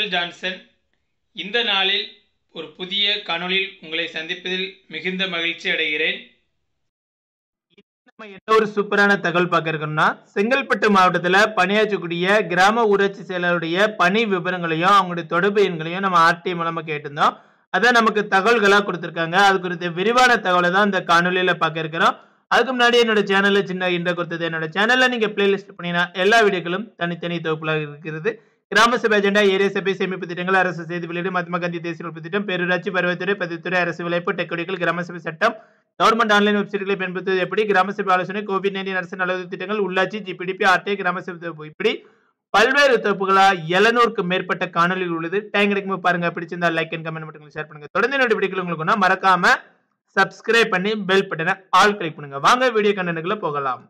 Michael Johnson இந்த நாளில் ஒரு புதிய காணொளியில் உங்களை சந்திப்பதில் மிகுந்த மகிழ்ச்சி அடைகிறேன் நம்ம என்ன ஒரு சூப்பரான தகவல் பார்க்க இருக்கோம்னா செங்கல்பட்டு மாவட்டத்தில் பணியாற்றக்கூடிய கிராம ஊராட்சி செயலருடைய பணி விவரங்களையும் அவங்களுடைய தொடர்பு எண்களையும் நம்ம ஆர்டி மூலமா கேட்டிருந்தோம் அதை நமக்கு தகவல்களாக கொடுத்துருக்காங்க அது குறித்த விரிவான தகவலை தான் இந்த காணொலியில பார்க்க இருக்கிறோம் அதுக்கு முன்னாடி என்னோட சேனல்ல சின்ன இன்ட்ரோ கொடுத்தது என்னோட சேனல்ல நீங்க பிளேலிஸ்ட் பண்ணினா எல்லா வீடியோக்களும் தனித்தனி தொகுப்புலாக இருக்கிறது கிராம சபை அஜெண்டா ஏரியா சபை சேமிப்பு திட்டங்கள் அரசு செய்தி வெளியீடு மகாத்மா காந்தி தேசிய உற்பத்தி திட்டம் பேரூராட்சி பருவத்துறை பதிவுத்துறை அரசு விளைப்பு டெக்கடிக்கல் கிராம சபை சட்டம் கவர்மெண்ட் ஆன்லைன் வெப்சைட்களை பயன்படுத்துவது எப்படி கிராம சபை ஆலோசனை கோவிட் நைன்டீன் அரசு நலவு திட்டங்கள் உள்ளாட்சி ஜிபிடிபி ஆர்டிஐ கிராம சபை தொகுப்பு இப்படி பல்வேறு தொகுப்புகளா எழுநூறுக்கு மேற்பட்ட காணொலிகள் உள்ளது டைம் கிடைக்கும் பாருங்க பிடிச்சிருந்தா லைக் அண்ட் கமெண்ட் மட்டும் ஷேர் பண்ணுங்க தொடர்ந்து நோட்டிபிடிக்கல உங்களுக்கு மறக்காம சப்ஸ்கிரைப் பண்ணி பெல் பட்டனை ஆல் கிளிக் பண்ணுங்க வாங்க வீடியோ கண்டனுக்குள்ள போகலாம்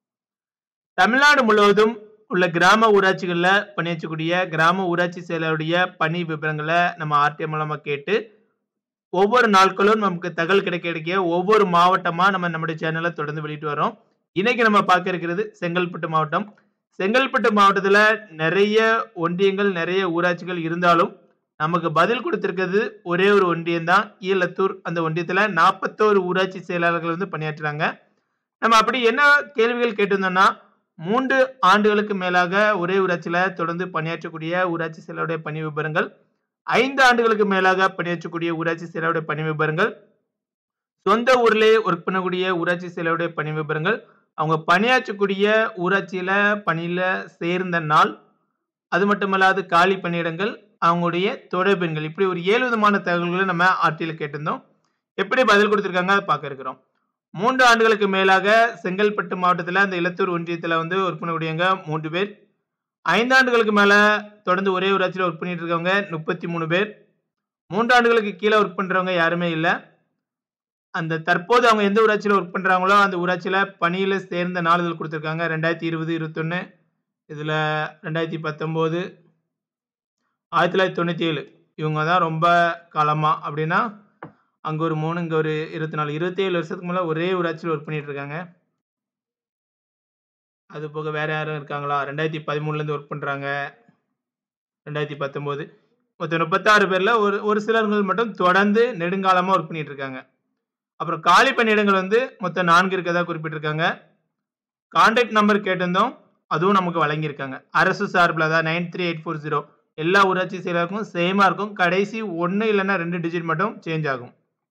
தமிழ்நாடு முழுவதும் உள்ள கிராம ஊராட்சிகளில் பணியாற்றக்கூடிய கிராம ஊராட்சி செயலருடைய பணி விவரங்களை நம்ம ஆர்டிஎம் மூலமாக கேட்டு ஒவ்வொரு நாட்களும் நமக்கு தகவல் கிடைக்க கிடைக்க ஒவ்வொரு மாவட்டமாக நம்ம நம்முடைய சேனலை தொடர்ந்து வெளியிட்டு வரோம் இன்னைக்கு நம்ம பார்க்க இருக்கிறது செங்கல்பட்டு மாவட்டம் செங்கல்பட்டு மாவட்டத்தில் நிறைய ஒன்றியங்கள் நிறைய ஊராட்சிகள் இருந்தாலும் நமக்கு பதில் கொடுத்திருக்கிறது ஒரே ஒரு ஒன்றியம் தான் ஈழத்தூர் அந்த ஒன்றியத்தில் நாற்பத்தோரு ஊராட்சி செயலாளர்கள் வந்து பணியாற்றுறாங்க நம்ம அப்படி என்ன கேள்விகள் கேட்டிருந்தோம்னா மூன்று ஆண்டுகளுக்கு மேலாக ஒரே ஊராட்சியில் தொடர்ந்து பணியாற்றக்கூடிய ஊராட்சி செயலருடைய பணி விவரங்கள் ஐந்து ஆண்டுகளுக்கு மேலாக பணியாற்றக்கூடிய ஊராட்சி செயலருடைய பணி விவரங்கள் சொந்த ஊர்லேயே ஒர்க் பண்ணக்கூடிய ஊராட்சி செயலருடைய பணி விவரங்கள் அவங்க பணியாற்றக்கூடிய ஊராட்சியில பணியில சேர்ந்த நாள் அது மட்டுமல்லாது காலி பணியிடங்கள் அவங்களுடைய தொடர்பெண்கள் இப்படி ஒரு ஏழு விதமான தகவல்களை நம்ம ஆர்டியில் கேட்டிருந்தோம் எப்படி பதில் கொடுத்துருக்காங்க அதை பார்க்க இருக்கிறோம் மூன்று ஆண்டுகளுக்கு மேலாக செங்கல்பட்டு மாவட்டத்தில் அந்த இலத்தூர் ஒன்றியத்தில் வந்து ஒர்க் பண்ணக்கூடியவங்க மூன்று பேர் ஐந்து ஆண்டுகளுக்கு மேலே தொடர்ந்து ஒரே ஊராட்சியில் ஒர்க் பண்ணிட்டு இருக்கவங்க முப்பத்தி மூணு பேர் மூன்று ஆண்டுகளுக்கு கீழே ஒர்க் பண்ணுறவங்க யாருமே இல்லை அந்த தற்போது அவங்க எந்த ஊராட்சியில் ஒர்க் பண்ணுறாங்களோ அந்த ஊராட்சியில் பணியில் சேர்ந்த நாளிதழ் கொடுத்துருக்காங்க ரெண்டாயிரத்தி இருபது இருபத்தொன்று இதில் ரெண்டாயிரத்தி பத்தொம்போது ஆயிரத்தி தொள்ளாயிரத்தி தொண்ணூற்றி ஏழு இவங்க தான் ரொம்ப காலமாக அப்படின்னா அங்கே ஒரு மூணு இங்கே ஒரு இருபத்தி நாலு இருபத்தி ஏழு வருஷத்துக்கு மேலே ஒரே ஊராட்சியில் ஒர்க் பண்ணிட்டு இருக்காங்க அது போக வேற யாரும் இருக்காங்களா ரெண்டாயிரத்தி பதிமூணுலேருந்து ஒர்க் பண்ணுறாங்க ரெண்டாயிரத்தி பத்தொம்போது மொத்தம் முப்பத்தாறு பேரில் ஒரு ஒரு சிலர்கள் மட்டும் தொடர்ந்து நெடுங்காலமாக ஒர்க் பண்ணிட்டு இருக்காங்க அப்புறம் காலி பணியிடங்கள் வந்து மொத்தம் நான்கு இருக்கதா குறிப்பிட்டிருக்காங்க கான்டாக்ட் நம்பர் கேட்டிருந்தோம் அதுவும் நமக்கு வழங்கியிருக்காங்க அரசு சார்பில் தான் nine three eight four zero எல்லா ஊராட்சி செயலருக்கும் சேமாக இருக்கும் கடைசி ஒன்று இல்லைன்னா ரெண்டு டிஜிட் மட்டும் சேஞ்ச் ஆகும்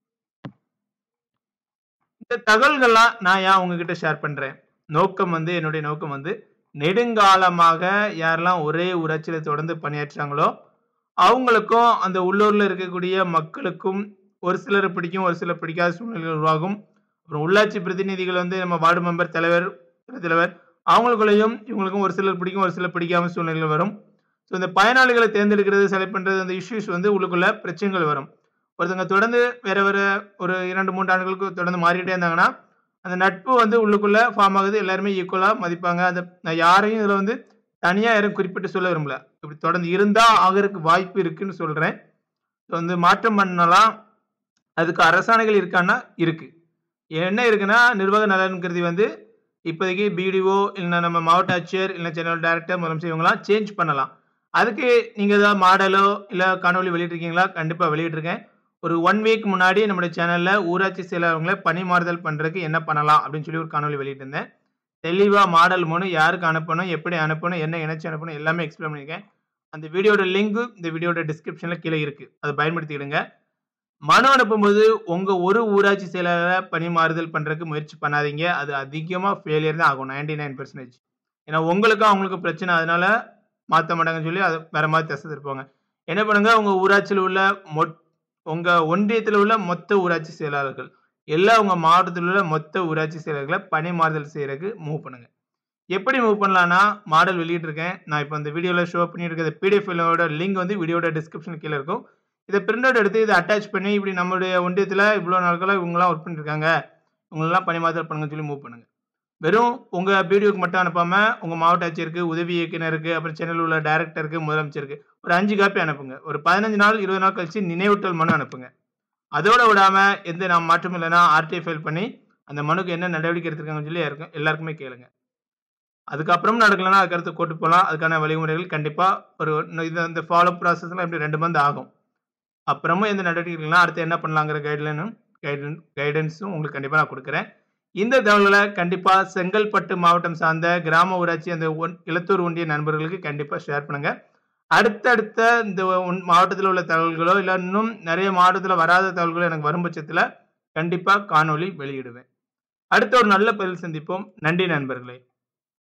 இந்த தகவல்கள்லாம் நான் ஏன் உங்ககிட்ட ஷேர் பண்ணுறேன் நோக்கம் வந்து என்னுடைய நோக்கம் வந்து நெடுங்காலமாக யாரெல்லாம் ஒரே ஊராட்சியில் தொடர்ந்து பணியாற்றுறாங்களோ அவங்களுக்கும் அந்த உள்ளூரில் இருக்கக்கூடிய மக்களுக்கும் ஒரு சிலர் பிடிக்கும் ஒரு சிலர் பிடிக்காத சூழ்நிலைகள் உருவாகும் அப்புறம் உள்ளாட்சி பிரதிநிதிகள் வந்து நம்ம வார்டு மெம்பர் தலைவர் தலைவர் அவங்களுக்குள்ளேயும் இவங்களுக்கும் ஒரு சிலர் பிடிக்கும் ஒரு சிலர் பிடிக்காம சூழ்நிலைகள் வரும் ஸோ இந்த பயனாளிகளை தேர்ந்தெடுக்கிறது செலக்ட் பண்ணுறது அந்த இஷ்யூஸ் வந்து உள்ளுக்குள்ள பிரச்சனைகள் வரும் ஒருத்தவங்க தொடர்ந்து வேற வேற ஒரு இரண்டு மூன்று ஆண்டுகளுக்கு தொடர்ந்து மாறிக்கிட்டே இருந்தாங்கன்னா அந்த நட்பு வந்து உள்ளுக்குள்ள ஃபார்ம் ஆகுது எல்லாருமே ஈக்குவலாக மதிப்பாங்க அந்த நான் யாரையும் இதில் வந்து தனியாக யாரும் குறிப்பிட்டு சொல்ல விரும்பல இப்படி தொடர்ந்து இருந்தால் ஆகிறதுக்கு வாய்ப்பு இருக்குன்னு சொல்கிறேன் ஸோ வந்து மாற்றம் பண்ணலாம் அதுக்கு அரசாணைகள் இருக்கான்னா இருக்கு என்ன இருக்குன்னா நிர்வாக நலன் கருதி வந்து இப்போதைக்கு பிடிஓ இல்லைன்னா நம்ம மாவட்ட ஆட்சியர் இல்லை ஜெனரல் டைரக்டர் முதலமைச்சர் இவங்களாம் சேஞ்ச் பண்ணலாம் அதுக்கு நீங்கள் ஏதாவது மாடலோ இல்லை காணொலி வெளியிட்டிருக்கீங்களா கண்டிப்பாக வெளியிட்டிருக்கேன் ஒரு ஒன் வீக் முன்னாடி நம்மளுடைய சேனலில் ஊராட்சி செயலர்களை பணி மாறுதல் பண்ணுறதுக்கு என்ன பண்ணலாம் அப்படின்னு சொல்லி ஒரு காணொலி வெளியிட்டிருந்தேன் தெளிவாக மாடல் மூணு யாருக்கு அனுப்பணும் எப்படி அனுப்பணும் என்ன இணைச்சு அனுப்பணும் எல்லாமே எக்ஸ்பிளைன் பண்ணியிருக்கேன் அந்த வீடியோட லிங்கு இந்த வீடியோட டிஸ்கிரிப்ஷனில் கீழே இருக்குது அதை பயன்படுத்திக்கிடுங்க மனு அனுப்பும்போது உங்கள் ஒரு ஊராட்சி செயலரை பணி மாறுதல் பண்ணுறதுக்கு முயற்சி பண்ணாதீங்க அது அதிகமாக ஃபெயிலியர் தான் ஆகும் நைன்டி நைன் பர்சன்டேஜ் ஏன்னா உங்களுக்கும் அவங்களுக்கும் பிரச்சனை அதனால மாற்ற மாட்டாங்கன்னு சொல்லி அதை வேற மாதிரி திசை திருப்பாங்க என்ன பண்ணுங்க உங்கள் ஊராட்சியில் உள்ள மொட் உங்கள் ஒன்றியத்தில் உள்ள மொத்த ஊராட்சி செயலாளர்கள் எல்லா உங்கள் மாவட்டத்தில் உள்ள மொத்த ஊராட்சி செயலர்களை பணி மாறுதல் செய்யறதுக்கு மூவ் பண்ணுங்க எப்படி மூவ் பண்ணலான்னா மாடல் வெளியிட்டிருக்கேன் நான் இப்போ இந்த வீடியோவில் ஷோ பண்ணிட்டு இருக்க பிடிஎஃப் லிங்க் வந்து வீடியோட டிஸ்கிரிப்ஷன் கீழே இருக்கும் இதை பிரிண்ட் அவுட் எடுத்து இதை அட்டாச் பண்ணி இப்படி நம்மளுடைய ஒன்றியத்தில் இவ்வளோ நாட்களாக இவங்களாம் ஒர்க் பண்ணிருக்காங்க இவங்களெல்லாம் பணி மாறுதல் பண்ணுங்கன்னு சொல்லி மூவ் பண்ணுங்க வெறும் உங்கள் பிடிஓக்கு மட்டும் அனுப்பாமல் உங்கள் மாவட்ட ஆட்சியருக்கு உதவி இயக்குனருக்கு அப்புறம் சென்னையில் உள்ள டைரக்டருக்கு முதலமைச்சருக்கு ஒரு அஞ்சு காப்பி அனுப்புங்க ஒரு பதினஞ்சு நாள் இருபது நாள் கழிச்சு நினைவூட்டல் மனு அனுப்புங்க அதோட விடாமல் எந்த நாம் மாற்றம் இல்லைன்னா ஆர்டிஐ ஃபைல் பண்ணி அந்த மனுக்கு என்ன நடவடிக்கை எடுத்திருக்காங்கன்னு சொல்லி யாருக்கும் எல்லாருக்குமே கேளுங்க அதுக்கப்புறம் நடக்கலைன்னா அதுக்கடுத்து கூட்டு போகலாம் அதுக்கான வழிமுறைகள் கண்டிப்பாக ஒரு இது இந்த ஃபாலோ ப்ராசஸ்லாம் எப்படி ரெண்டு மந்த் ஆகும் அப்புறமும் எந்த நடவடிக்கைகள்லாம் அடுத்து என்ன பண்ணலாங்கிற கைட்லைனும் கைடன் கைடன்ஸும் உங்களுக்கு கண்டிப்பாக நான் கொடுக்குறேன் இந்த தகவல்களை கண்டிப்பாக செங்கல்பட்டு மாவட்டம் சார்ந்த கிராம ஊராட்சி அந்த ஒன் இலத்தூர் ஒன்றிய நண்பர்களுக்கு கண்டிப்பாக ஷேர் பண்ணுங்க அடுத்தடுத்த இந்த மாவட்டத்தில் உள்ள தகவல்களோ இல்லை இன்னும் நிறைய மாவட்டத்தில் வராத தகவல்களோ எனக்கு வரும் பட்சத்தில் கண்டிப்பாக காணொளி வெளியிடுவேன் அடுத்த ஒரு நல்ல பதில் சந்திப்போம் நன்றி நண்பர்களே